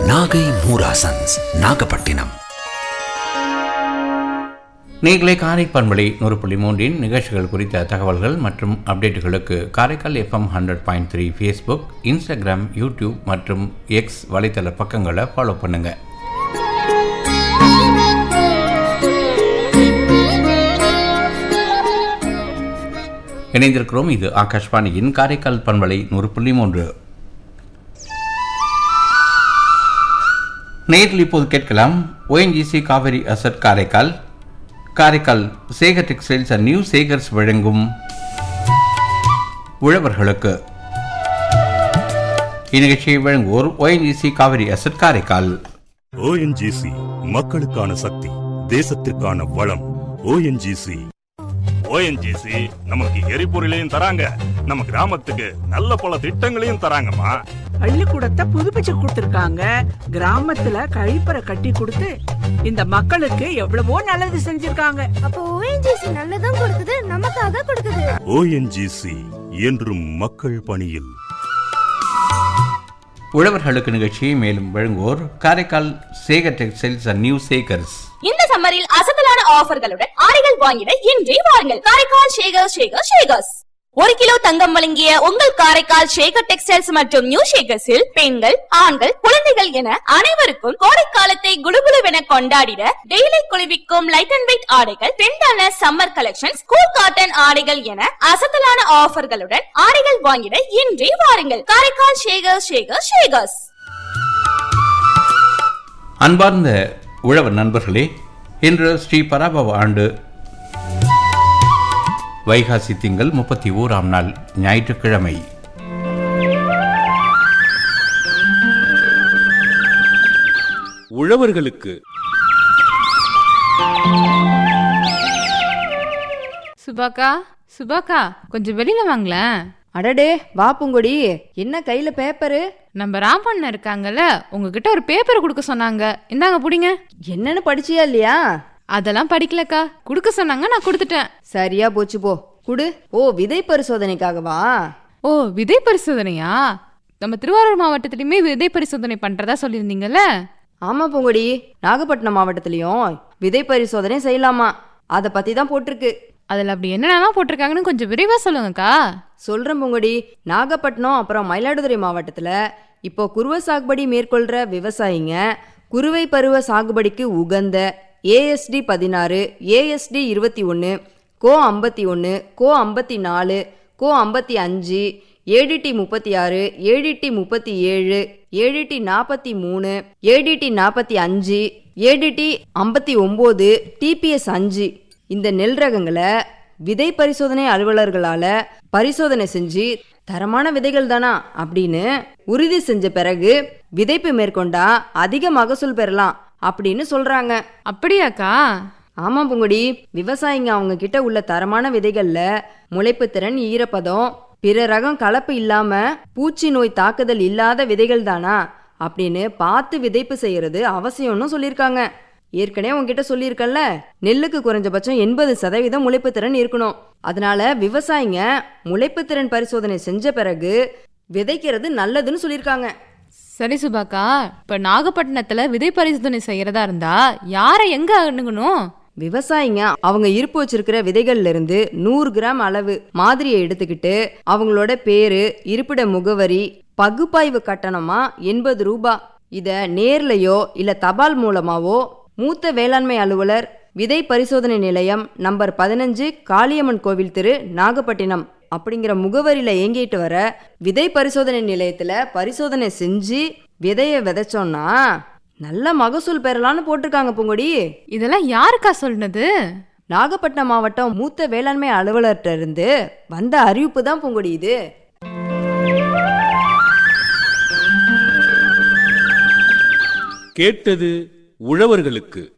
நாகை மூராசன்ஸ் நாகப்பட்டினம் நீங்களே காரை பண்பலை நூறு புள்ளி மூன்றின் நிகழ்ச்சிகள் குறித்த தகவல்கள் மற்றும் அப்டேட்டுகளுக்கு Karaikal FM hundred point three Facebook Instagram YouTube மற்றும் எக்ஸ் வலைத்தள பக்கங்களை ஃபாலோ பண்ணுங்கள் இணைந்திருக்கிறோம் இது ஆகாஷ்வாணியின் காரைக்கால் பண்பலை நூறு புள்ளி மூன்று நேரில் இப்போது கேட்கலாம் ONGC Cauvery asset Karaikal Karaikal Sekar textiles and new Sekars வழங்கும் உழவர்களுக்கு இந்நிகழ்ச்சியை வழங்குவோர் ONGC Cauvery asset Karaikal ONGC மக்களுக்கான சக்தி தேசத்திற்கான வளம் ஓஎன்ஜிசி ஓஎன்ஜிசி நமக்கு எரிபொருளையும் தராங்க நம்ம கிராமத்துக்கு நல்ல பல திட்டங்களையும் தராங்கம்மா பள்ளிக்கூடத்தை புதுப்பிச்சு கொடுத்திருக்காங்க கிராமத்துல கழிப்பறை கட்டி கொடுத்து இந்த மக்களுக்கு எவ்வளவோ நல்லது செஞ்சிருக்காங்க அப்போ ஓஎன்ஜிசி நல்லதும் கொடுக்குது நமக்காக கொடுக்குது ஓஎன்ஜிசி என்றும் மக்கள் பணியில் உழவர்களுக்கு நிகழ்ச்சியை மேலும் வழங்குவோர் Karaikal Sekar textiles and new Sekars இந்த சம்மரில் அசத்தலான ஆஃபர்களுடன் ஆடைகள் வாங்கிட இன்றே வாருங்கள் காரைக்கால் ஷேகர் ஷேகர் ஷேகர்ஸ் ஒரு கிலோ தங்கம் வழங்கிய உங்கள் காரைக்கால் ஷேகர் டெக்ஸ்டைல்ஸ் மற்றும் நியூ ஷேகர்ஸில் பெண்கள் ஆண்கள் குழந்தைகள் என அனைவருக்கும் கோடைக்காலத்தை குடுகுடுவென கொண்டாடிட டெய்லி குளிர்விக்கும் லைட் அண்ட் வெயிட் ஆடைகள் பெண்டான சம்மர் கலெக்ஷன்ஸ் கூல் காட்டன் ஆடைகள் என அசத்தலான ஆஃபர்களுடன் ஆடைகள் வாங்கிட இன்றே வாருங்கள் காரைக்கால் ஷேகர் ஷேகர் ஷேகர்ஸ் அன்பார்ந்த உழவர் நண்பர்களே இன்று ஸ்ரீ பராபவ ஆண்டு வைகாசி திங்கள் முப்பத்தி ஓராம் நாள் ஞாயிற்றுக்கிழமை உழவர்களுக்கு சுபாக்கா சுபாக்கா கொஞ்சம் வெளியில வாங்களேன் அடடே வா பூங்கொடி என்ன கையில பேப்பரு நம்ம ராமண்ண இருக்காங்கல்ல உங்ககிட்ட ஒரு பேப்பர் கொடுக்க சொன்னாங்க இந்தாங்க புடிங்க என்னன்னு படிச்சியா இல்லையா அதெல்லாம் படிக்கலக்கா கொடுக்க சொன்னாங்க நான் கொடுத்துட்டேன் சரியா போச்சு போ குடு ஓ விதை பரிசோதனைக்காகவா ஓ விதை பரிசோதனையா நம்ம திருவாரூர் மாவட்டத்திலயுமே விதை பரிசோதனை பண்றதா சொல்லியிருந்தீங்கல்ல ஆமா பூங்கொடி நாகப்பட்டினம் மாவட்டத்திலயும் விதை பரிசோதனை செய்யலாமா அத பத்தி தான் போட்டிருக்கு அதுல அப்படி என்னென்னலாம் போட்டிருக்காங்கன்னு கொஞ்சம் விரைவா சொல்லுங்கக்கா சொல்றேன் பூங்கொடி நாகப்பட்டினம் அப்புறம் மயிலாடுதுறை மாவட்டத்துல இப்போ குருவை சாகுபடி மேற்கொள்ற விவசாயிங்க குறுவை பருவ சாகுபடிக்கு உகந்த ஏஎஸ்டி பதினாறு ஏஎஸ்டி இருபத்தி ஒன்று கோ ஐம்பத்தி ஒன்று கோ ஐம்பத்தி நாலு கோ ஐம்பத்தி அஞ்சு ஏடிடி முப்பத்தி ஆறு ஏடிடி முப்பத்தி ஏழு ஏடிடி நாற்பத்தி மூணு ஏடிடி நாற்பத்தி அஞ்சு ஏடிடி ஐம்பத்தி ஒம்பது டிபிஎஸ் அஞ்சு இந்த நெல் ரகங்களை விதை பரிசோதனை அலுவலர்களால பரிசோதனை செஞ்சு தரமான விதைகள் தானா அப்படின்னு உறுதி செஞ்ச பிறகு விதைப்பு மேற்கொண்டா அதிக மகசூல் பெறலாம் அப்படின்னு சொல்றாங்க அப்படியாக்கா ஆமா பூங்குடி விவசாயிங்க அவங்க கிட்ட உள்ள தரமான விதைகள்ல முளைப்பு திறன் ஈரப்பதம் பிற ரகம் கலப்பு இல்லாம பூச்சி நோய் தாக்குதல் இல்லாத விதைகள் தானா அப்படின்னு பார்த்து விதைப்பு செய்யறது அவசியம்னு சொல்லியிருக்காங்க ஏற்கனவே உங்ககிட்ட சொல்லியிருக்கேன்ல நெல்லுக்கு குறைஞ்சபட்சம் எண்பது சதவீதம் முளைப்பு திறன் இருக்கணும் அதனால விவசாயிங்க முளைப்பு திறன் பரிசோதனை செஞ்ச பிறகு விதைக்கிறது நல்லதுன்னு சொல்லியிருக்காங்க சரி சுபாக்கா இப்ப நாகப்பட்டினத்துல விதை பரிசோதனை செய்யறதா இருந்தா யாரை எங்க அணுகணும் விவசாயிங்க அவங்க இருப்பு வச்சிருக்கிற விதைகள்ல இருந்து நூறு கிராம் அளவு மாதிரியை எடுத்துக்கிட்டு அவங்களோட பேரு இருப்பிட முகவரி பகுப்பாய்வு கட்டணமா எண்பது ரூபாய் இத நேர்லயோ இல்ல தபால் மூலமாவோ மூத்த வேளாண்மை அலுவலர் விதை பரிசோதனை நிலையம் நம்பர் பதினஞ்சு காளியம்மன் கோவில் தெரு நாகப்பட்டினம் அப்படிங்கிற முகவரியில இயங்கிட்டு வர விதை பரிசோதனை நிலையத்துல பரிசோதனை செஞ்சு விதைய விதைச்சோம்னா நல்ல மகசூல் பெறலாம்னு போட்டிருக்காங்க பூங்கொடி இதெல்லாம் யாருக்கா சொன்னது நாகப்பட்டினம் மாவட்டம் மூத்த வேளாண்மை அலுவலர்கிட்ட இருந்து வந்த அறிவிப்பு தான் பூங்கொடி இது கேட்டது உழவர்களுக்கு